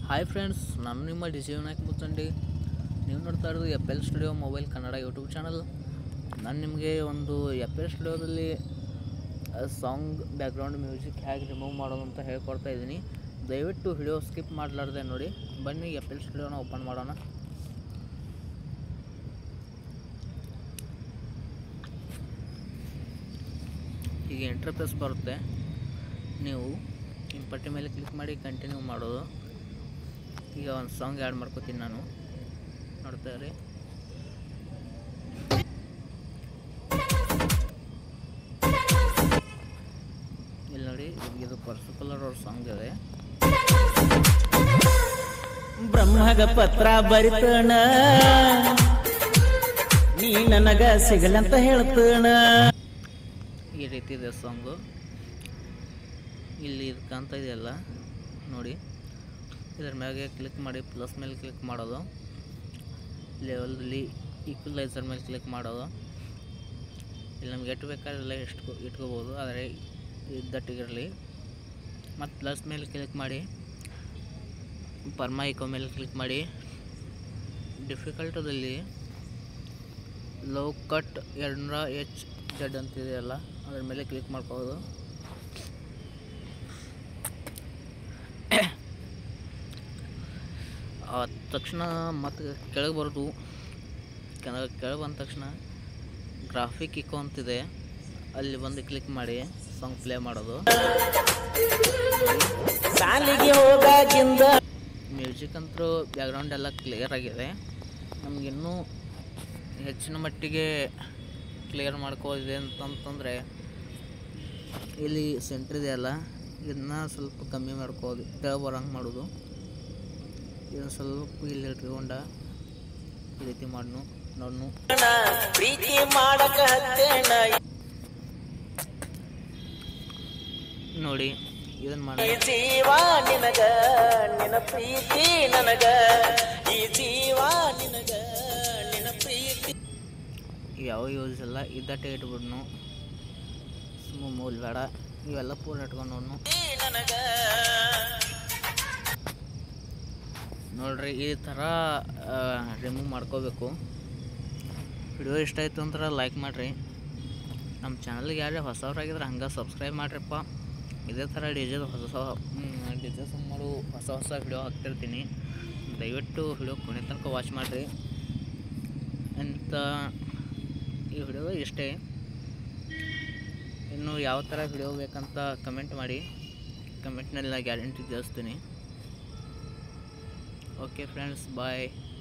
hi friends ನಾನು ನಿಮ್ಮ D C Vinayak ಮುತ್ತಂಡಿ ನೀವು ನೋಡ್ತಾ ಇರೋದು F L studio mobile Kannada YouTube channel ನಾನು ನಿಮಗೆ ಒಂದು ಎಪ್ ಎಲ್ ಸ್ಟುಡಿಯೋದಲ್ಲಿ ಸಾಂಗ್ ಬ್ಯಾಕ್ಗ್ರೌಂಡ್ ಮ್ಯೂಸಿಕ್ ಹೇಗೆ ರಿಮೂವ್ ಮಾಡೋದು ಅಂತ ಹೇಳ್ಕೊಡ್ತಾ ಇದ್ದೀನಿ ದಯವಿಟ್ಟು ವಿಡಿಯೋ ಸ್ಕಿಪ್ ಮಾಡಲಾರ್ದೆ ನೋಡಿ ಬನ್ನಿ ಎಪ್ ಎಲ್ ಸ್ಟುಡಿಯೋನ ಓಪನ್ ಮಾಡೋಣ ಈಗ ಇಂಟರ್ಫೇಸ್ ಬರುತ್ತೆ ನೀವು ನಿಮ್ಮ ಪಟ್ಟಿ ಮೇಲೆ ಕ್ಲಿಕ್ ಮಾಡಿ ಕಂಟಿನ್ಯೂ ಮಾಡೋದು ಈಗ ಒಂದು ಸಾಂಗ್ ಆ್ಯಡ್ ಮಾಡ್ಕೋತೀನಿ ನಾನು ನೋಡ್ತಾ ಇರಿ ಇಲ್ಲಿ ನೋಡಿ ಇದು ಪರ್ಟಿಕ್ಯುಲರ್ ಅವ್ರ ಸಾಂಗ್ ಇದೆ ಬ್ರಹ್ಮಗ ಪತ್ರ ಬರಿತಣ ನೀ ನನಗ ಸಿಗಲಂತ ಹೇಳ್ತಣ ಈ ರೀತಿ ಇದೆ ಸಾಂಗು ಇಲ್ಲಿ ಇದು ಕಾಣ್ತಾ ಇದೆಯಲ್ಲ ನೋಡಿ ಇದ್ರ ಮ್ಯಾಗೆ ಕ್ಲಿಕ್ ಮಾಡಿ ಪ್ಲಸ್ ಮೇಲೆ ಕ್ಲಿಕ್ ಮಾಡೋದು ಲೆವೆಲಲ್ಲಿ ಈಕ್ವಲೈಸರ್ ಮೇಲೆ ಕ್ಲಿಕ್ ಮಾಡೋದು ಇಲ್ಲಿ ನಮ್ಗೆ ಎಷ್ಟು ಬೇಕಾದ್ರೆಲ್ಲ ಎಷ್ಟು ಇಟ್ಕೋಬೋದು ಆದರೆ ಇದ್ದಟ್ಟಿಗಿರಲಿ ಮತ್ತು ಪ್ಲಸ್ ಮೇಲೆ ಕ್ಲಿಕ್ ಮಾಡಿ ಪರ್ಮಾ ಇಕೋ ಮೇಲೆ ಕ್ಲಿಕ್ ಮಾಡಿ ಡಿಫಿಕಲ್ಟದಲ್ಲಿ ಲೋ ಕಟ್ ಎರಡುನೂರ ಎಚ್ ಜಡ್ ಅಂತಿದೆಯಲ್ಲ ಅದ್ರ ಮೇಲೆ ಕ್ಲಿಕ್ ಮಾಡ್ಕೋಬೋದು ಆ ತಕ್ಷಣ ಮತ್ತೆ ಕೆಳಗೆ ಬರೋದು ಕೆಳಗೆ ಕೆಳಗೆ ಬಂದ ತಕ್ಷಣ ಗ್ರಾಫಿಕ್ ಇಕೋ ಅಂತಿದೆ ಅಲ್ಲಿ ಬಂದು ಕ್ಲಿಕ್ ಮಾಡಿ ಸಾಂಗ್ ಪ್ಲೇ ಮಾಡೋದು ಸಾಲಿಗೆ ಹೋಗಾಗಿಂದ ಮ್ಯೂಸಿಕ್ ಅಂತೂ ಬ್ಯಾಕ್ಗ್ರೌಂಡ್ ಎಲ್ಲ ಕ್ಲಿಯರ್ ಆಗಿದೆ ನಮಗಿನ್ನೂ ಹೆಚ್ಚಿನ ಮಟ್ಟಿಗೆ ಕ್ಲಿಯರ್ ಮಾಡ್ಕೋದಿದೆ ಅಂತಂತಂದರೆ ಇಲ್ಲಿ ಸೆಂಟ್ರ್ ಇದೆಯಲ್ಲ ಇದನ್ನ ಸ್ವಲ್ಪ ಕಮ್ಮಿ ಮಾಡ್ಕೋದು ತೆಳ ಬರಂಗೆ ಮಾಡೋದು ಇದನ್ನು ಸ್ವಲ್ಪ ಇಲ್ಲಿ ಇಟ್ಕೊಂಡ ಈ ರೀತಿ ಮಾಡ್ನು ನೋಡ್ನು ಪ್ರೀತಿ ಮಾಡಕ ಹತ್ತೇಣ ನೋಡಿ ಇದನ್ನು ಈ ಮಾಡಿ ಜೀವ ನಿನಗ ನಿನ ಪ್ರೀತಿ ನನಗ ಈ ಜೀವ ನಿನಗ ನಿನ ಪ್ರೀತಿ ಯಾವ ಯೂಸ್ ಇಲ್ಲ ಇದ್ದಟ್ಟೆ ಇಟ್ಬಿಡ್ನು ಸುಮ್ಮ ಮೂಲ್ ಬೇಡ ಇವೆಲ್ಲ ಪೂರ ಇಟ್ಕೊಂಡು ನೋಡ್ನು ನನಗ ನೋಡ್ರಿ ಈ ಥರ ರಿಮೂವ್ ಮಾಡ್ಕೋಬೇಕು ವಿಡಿಯೋ ಇಷ್ಟ ಆಯಿತು ಅಂದ್ರೆ ಲೈಕ್ ಮಾಡಿರಿ ನಮ್ಮ ಚಾನಲ್ಗೆ ಯಾರೇ ಹೊಸವ್ರಾಗಿದ್ರೆ ಹಂಗೆ ಸಬ್ಸ್ಕ್ರೈಬ್ ಮಾಡಿರಿಪ್ಪ ಇದೇ ಥರ ಡಿಜೆದ ಹೊಸ ಡಿಜೆ ಸುಮಾರು ಹೊಸ ಹೊಸ ವಿಡಿಯೋ ಹಾಕ್ತಿರ್ತೀನಿ ದಯವಿಟ್ಟು ವಿಡಿಯೋ ಕೊನೆ ತನಕ ವಾಚ್ ಮಾಡಿರಿ ಅಂತ ಈ ವಿಡಿಯೋ ಇಷ್ಟೇ ಇನ್ನು ಯಾವ ಥರ ವಿಡಿಯೋ ಬೇಕಂತ ಕಮೆಂಟ್ ಮಾಡಿ ಕಮೆಂಟ್ನಲ್ಲಿ ಗ್ಯಾರಂಟಿ ತಿಳಿಸ್ತೀನಿ ಓಕೆ ಫ್ರೆಂಡ್ಸ್ ಬಾಯ್